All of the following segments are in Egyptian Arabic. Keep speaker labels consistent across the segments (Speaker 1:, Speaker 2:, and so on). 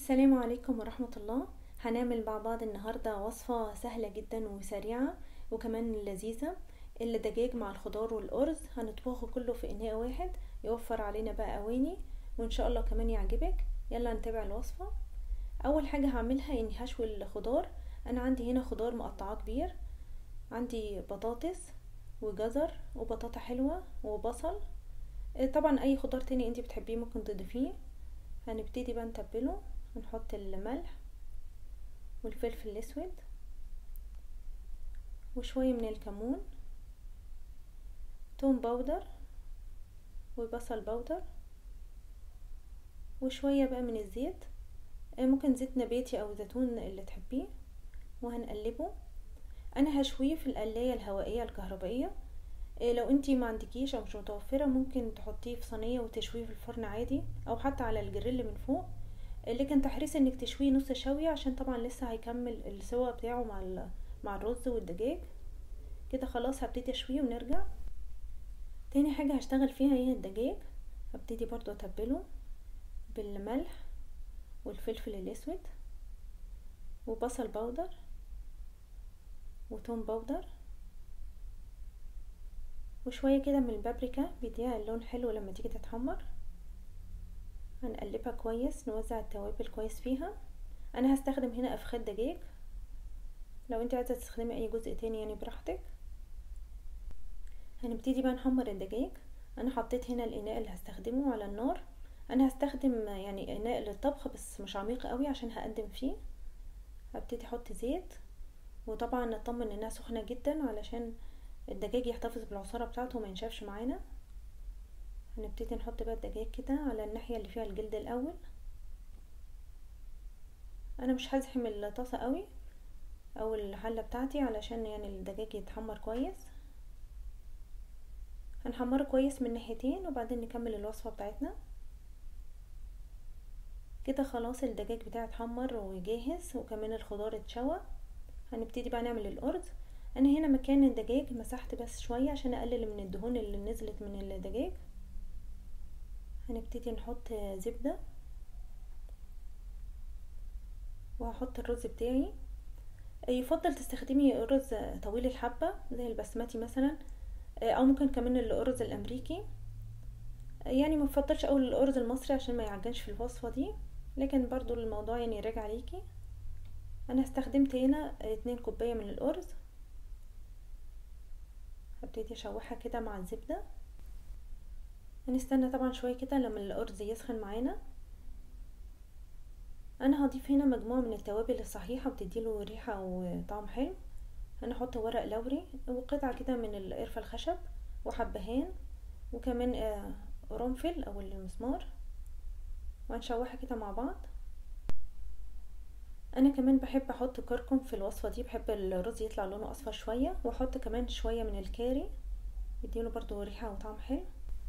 Speaker 1: السلام عليكم ورحمة الله هنعمل مع بعض النهاردة وصفة سهلة جدا وسريعة وكمان لذيذة الدجاج مع الخضار والأرز هنطبخه كله في إناء واحد يوفر علينا بقى أواني وإن شاء الله كمان يعجبك يلا نتابع الوصفة أول حاجة هعملها إني هشوي الخضار أنا عندي هنا خضار مقطعاه كبير عندي بطاطس وجزر وبطاطا حلوة وبصل طبعا أي خضار تاني انتي بتحبيه ممكن تضيفيه هنبتدي بقى نتبله هنحط الملح والفلفل الاسود وشوية من الكمون توم باودر وبصل باودر وشوية بقى من الزيت ممكن زيت نباتي او زيتون اللي تحبيه وهنقلبه انا هشويه في القلاية الهوائية الكهربائية لو انتي ما عندكيش او مش متوفرة ممكن تحطيه في صينية وتشويه في الفرن عادي او حتى على الجريل من فوق لكن تحريص انك تشويه نص شوية عشان طبعا لسه هيكمل السوا بتاعه مع مع الرز والدجاج كده خلاص هبتدي اشويه ونرجع تاني حاجة هشتغل فيها هي الدجاج هبتدي برضو اتبله بالملح والفلفل الاسود وبصل باودر وتوم باودر وشوية كده من البابريكا بيديها اللون حلو لما تيجي تتحمر هنقلبها كويس نوزع التوابل كويس فيها انا هستخدم هنا افخاد دجاج لو انت عايزه تستخدمي اي جزء تاني يعني براحتك هنبتدي بقى نحمر الدجاج انا حطيت هنا الاناء اللي هستخدمه على النار انا هستخدم يعني اناء للطبخ بس مش عميق قوي عشان هقدم فيه هبتدي احط زيت وطبعا نطمن انها سخنه جدا علشان الدجاج يحتفظ بالعصاره بتاعته وما ينشفش معانا هنبتدي نحط بقى الدجاج كده على الناحيه اللي فيها الجلد الاول انا مش هزحم الطاسه قوي او الحله بتاعتي علشان يعني الدجاج يتحمر كويس هنحمره كويس من ناحيتين وبعدين نكمل الوصفه بتاعتنا كده خلاص الدجاج بتاعي اتحمر وجاهز وكمان الخضار اتشوى هنبتدي بقى نعمل الارز انا هنا مكان الدجاج مسحت بس شويه عشان اقلل من الدهون اللي نزلت من الدجاج هنبتدي نحط زبدة وهحط الرز بتاعي يفضل تستخدمي رز طويل الحبة زي البسمتي مثلا او ممكن كمان الارز الامريكي يعني ما بفضلش اوي الارز المصري عشان ما يعجنش في الوصفة دي لكن برضو الموضوع يعني راجع ليكي انا استخدمت هنا اتنين كوباية من الارز هبتدي اشوحها كده مع الزبده هنستنى طبعا شوية كده لما الأرز يسخن معانا أنا هضيف هنا مجموعة من التوابل الصحيحة بتديله ريحة وطعم حلو هنحط ورق لوري وقطعة كده من القرفة الخشب وحبهان وكمان قرنفل أو المسمار وهنشوحها كده مع بعض انا كمان بحب احط كركم في الوصفه دي بحب الرز يطلع لونه اصفر شويه واحط كمان شويه من الكاري يديله برضو ريحه وطعم حلو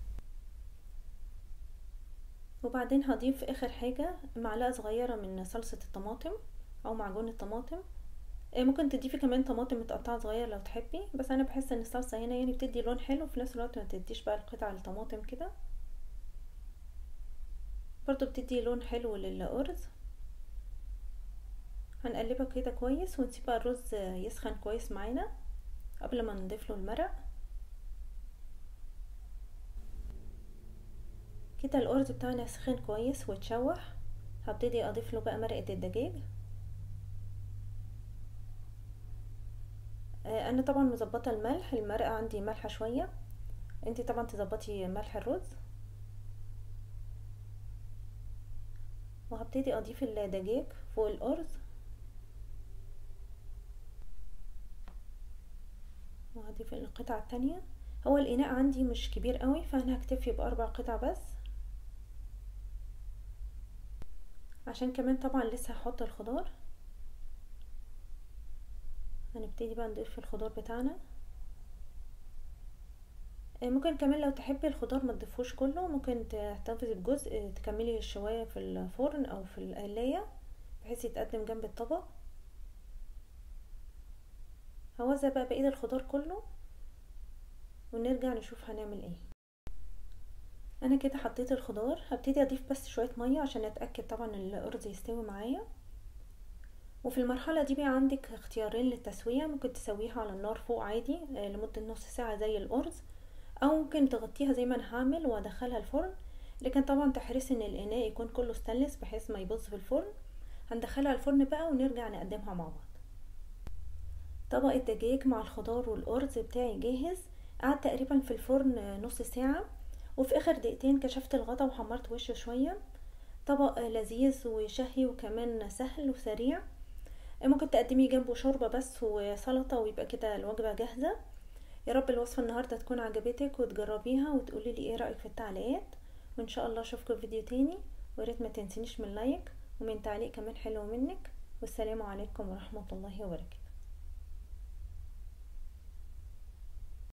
Speaker 1: وبعدين هضيف اخر حاجة معلقة صغيرة من صلصة الطماطم او معجون الطماطم ممكن تضيفي كمان طماطم متقطعة صغير لو تحبي بس انا بحس ان الصلصة هنا يعني بتدي لون حلو في نفس الوقت ما تديش بقى القطع الطماطم كده برضو بتدي لون حلو للأرز هنقلبها كده كويس ونسيب بقى الرز يسخن كويس معانا قبل ما نضيف له المرق كده الأرز بتاعنا سخن كويس واتشوح هبتدي اضيف له بقى مرقة الدجاج انا طبعا مظبطه الملح المرقه عندي مالحه شويه انتي طبعا تظبطي ملح الرز وهبتدي اضيف الدجاج فوق الارز وهضيف القطعه التانية هو الاناء عندي مش كبير قوي فانا هكتفي باربع قطع بس عشان كمان طبعا لسه هحط الخضار هنبتدي بقى نضيف الخضار بتاعنا ممكن كمان لو تحبي الخضار ما تضيفوش كله ممكن تحتفظي بجزء تكملي الشوايه في الفرن او في القلايه بحيث يتقدم جنب الطبق هوزع بقى بقيه الخضار كله ونرجع نشوف هنعمل ايه انا كده حطيت الخضار هبتدي اضيف بس شويه ميه عشان اتاكد طبعا الارز يستوي معايا وفي المرحله دي بقى عندك اختيارين للتسويه ممكن تسويها على النار فوق عادي لمده نص ساعه زي الارز او ممكن تغطيها زي ما انا هعمل وادخلها الفرن لكن طبعا تحرصي ان الاناء يكون كله ستانلس بحيث ما يبص في الفرن هندخلها الفرن بقى ونرجع نقدمها مع بعض طبق الدجاج مع الخضار والارز بتاعي جاهز قعد تقريبا في الفرن نص ساعه وفي اخر دقيقتين كشفت الغطا وحمرت وشه شويه طبق لذيذ وشهي وكمان سهل وسريع ممكن تقدميه جنبه شوربه بس وسلطه ويبقى كده الوجبه جاهزه يا رب الوصفه النهارده تكون عجبتك وتجربيها وتقولي لي ايه رايك في التعليقات وان شاء الله اشوفكم في فيديو تاني وريت ما تنسينيش من لايك ومن تعليق كمان حلو منك والسلام عليكم ورحمه الله وبركاته